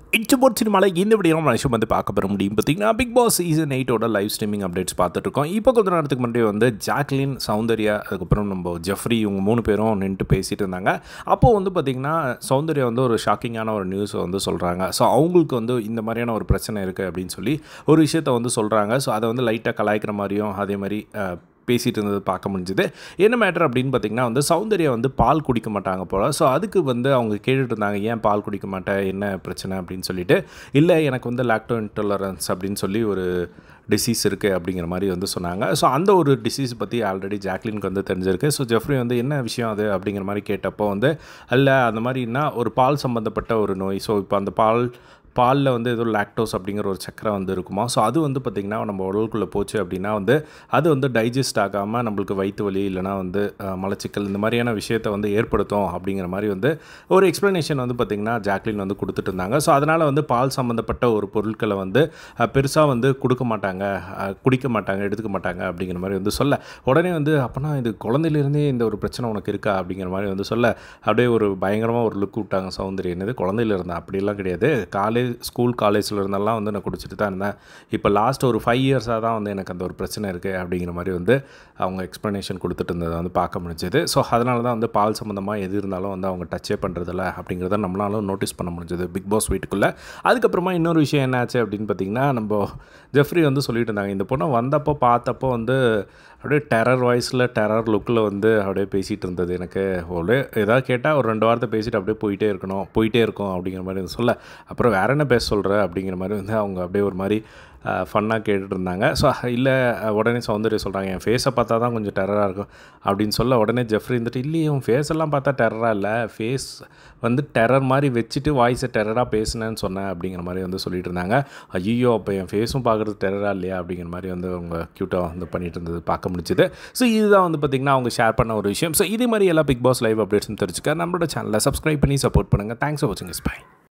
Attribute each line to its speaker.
Speaker 1: it's boat சினிமாவில் இந்த video நம்ம விஷயம் வந்து பார்க்க பெற முடியும் பார்த்தீங்கன்னா பிக் பாஸ் சீசன் எயிட்டோட லைவ் ஸ்ட்ரீமிங் அப்டேட்ஸ் பார்த்துட்டு இருக்கோம் இப்போ கொஞ்ச நேரத்துக்கு முன்னாடி வந்து ஜாக்லின் சௌந்தர்யா அதுக்கப்புறம் நம்ம ஜெஃப்ரி இவங்க மூணு பேரும் நின்று பேசிட்டு இருந்தாங்க அப்போது வந்து பார்த்திங்கன்னா சௌந்தர்யா வந்து ஒரு ஷாக்கிங்கான ஒரு நியூஸை வந்து சொல்கிறாங்க ஸோ அவங்களுக்கு வந்து இந்த மாதிரியான ஒரு பிரச்சனை இருக்குது அப்படின்னு சொல்லி ஒரு விஷயத்தை வந்து சொல்கிறாங்க ஸோ அதை வந்து லைட்டாக கலாய்க்கிற மாதிரியும் அதே மாதிரி அஹ், பேசிகிட்டு இருந்தது பார்க்க முடிஞ்சுது என்ன மேட்டர் அப்படின்னு பார்த்தீங்கன்னா வந்து சௌந்தர்யா வந்து பால் குடிக்க மாட்டாங்க போல் ஸோ அதுக்கு வந்து அவங்க கேட்டுட்டு இருந்தாங்க ஏன் பால் குடிக்க மாட்டேன் என்ன பிரச்சனை அப்படின்னு சொல்லிட்டு இல்லை எனக்கு வந்து லாக்டோ இன்டாலரன்ஸ் அப்படின்னு சொல்லி ஒரு டிசீஸ் இருக்குது அப்படிங்கிற மாதிரி வந்து சொன்னாங்க ஸோ அந்த ஒரு டிசீஸ் பற்றி ஆல்ரெடி ஜாக்லினுக்கு வந்து தெரிஞ்சிருக்கு ஸோ ஜெஃப்ரி வந்து என்ன விஷயம் அது அப்படிங்கிற மாதிரி கேட்டப்போ வந்து அல்ல அந்த மாதிரின்னா ஒரு பால் சம்மந்தப்பட்ட ஒரு நோய் ஸோ இப்போ அந்த பால் பாலில் வந்து ஏதோ லாக்டோஸ் அப்படிங்கிற ஒரு சக்கரை வந்து இருக்குமா ஸோ அது வந்து பார்த்திங்கன்னா நம்ம உடலுக்குள்ளே போச்சு அப்படின்னா வந்து அது வந்து டைஜஸ்ட் ஆகாமல் நம்மளுக்கு வயிற்று வலி இல்லைனா வந்து அஹ், மலச்சிக்கல் இந்த மாதிரியான விஷயத்தை வந்து ஏற்படுத்தும் அப்படிங்கிற மாதிரி வந்து ஒரு எக்ஸ்ப்ளனேஷன் வந்து பார்த்திங்கன்னா ஜாக்லின் வந்து கொடுத்துட்டு இருந்தாங்க ஸோ அதனால் வந்து பால் சம்மந்தப்பட்ட ஒரு பொருட்களை வந்து பெருசாக வந்து கொடுக்க மாட்டாங்க அஹ், குடிக்க மாட்டாங்க எடுத்துக்க மாட்டாங்க அப்படிங்கிற மாதிரி வந்து சொல்ல உடனே வந்து அப்போனா இது குழந்தையிலேருந்தே இந்த ஒரு பிரச்சனை உனக்கு இருக்கா அப்படிங்கிற மாதிரி வந்து சொல்ல அப்படியே ஒரு பயங்கரமாக ஒரு லுக் விட்டாங்க சௌந்தர்யம் இது குழந்தையில இருந்தேன் அப்படிலாம் கிடையாது காலேஜ் ஸ்கூல் காலேஜில் இருந்தெல்லாம் வந்து நான் குடிச்சிட்டு தான் இருந்தேன் இப்போ லாஸ்ட் ஒரு ஃபைவ் இயர்ஸாக தான் வந்து எனக்கு அந்த ஒரு பிரச்சனை இருக்குது அப்படிங்கிற மாதிரி வந்து அவங்க எக்ஸ்ப்ளனேஷன் கொடுத்துட்டு இருந்ததை வந்து பார்க்க முடிஞ்சது ஸோ அதனால தான் வந்து பால் சம்மந்தமாக எது இருந்தாலும் வந்து அவங்க டச்சே பண்ணுறதில்ல அப்படிங்கிறத நம்மளாலும் நோட்டீஸ் பண்ண முடிஞ்சது பிக் பாஸ் வீட்டுக்குள்ளே அதுக்கப்புறமா இன்னொரு விஷயம் என்னாச்சு அப்படின்னு பார்த்தீங்கன்னா நம்ம ஜெஃப்ரி வந்து சொல்லிட்டு இருந்தாங்க இந்த பொண்ணை வந்தப்போ பார்த்தப்போ வந்து அப்படியே டெரர் வாய்ஸில் டெரர் லுக்கில் வந்து அப்படியே பேசிகிட்டு இருந்தது எனக்கு ஒரு ஏதாவது கேட்டால் ஒரு ரெண்டு வாரத்தை பேசிட்டு அப்படியே போயிட்டே இருக்கணும் போயிட்டே இருக்கும் அப்படிங்கிற மாதிரி வந்து சொல்ல அப்புறம் வேற என்ன பேச சொல்கிற அப்படிங்கிற மாதிரி வந்து அவங்க அப்படியே ஒரு மாதிரி ஃபன்னாக கேட்டுட்டு இருந்தாங்க ஸோ இல்லை உடனே சௌந்தர்யா சொல்கிறாங்க என் ஃபேஸை பார்த்தா தான் கொஞ்சம் டெரராக இருக்கும் அப்படின்னு சொல்ல உடனே ஜெஃப்ரி இருந்துட்டு இல்லையே உன் ஃபேஸ் எல்லாம் பார்த்தா டெரராக இல்லை ஃபேஸ் வந்து டெரர் மாதிரி வச்சுட்டு வாய்ஸை டெரராக பேசினேன்னு சொன்னேன் அப்படிங்கிற மாதிரி வந்து சொல்லிட்டு இருந்தாங்க ஐயோ அப்போ என் ஃபேஸும் பார்க்குறது டெரராக இல்லையா அப்படிங்கிற மாதிரி வந்து அவங்க க்யூட்டாக வந்து பண்ணிட்டு இருந்தது பார்க்க முடிஞ்சுது ஸோ இதுதான் வந்து பார்த்திங்கன்னா அவங்க ஷேர் பண்ண ஒரு விஷயம் ஸோ இதே மாதிரி எல்லா பிக் பாஸ் லைவ் அப்டேட்ஸும் தெரிஞ்சுக்க நம்மளோட சேனலை சப்ஸ்கிரைப் பண்ணி சப்போர்ட் பண்ணுங்கள் தேங்க்ஸ் ஃபார் வாட்சிங் இஸ் பை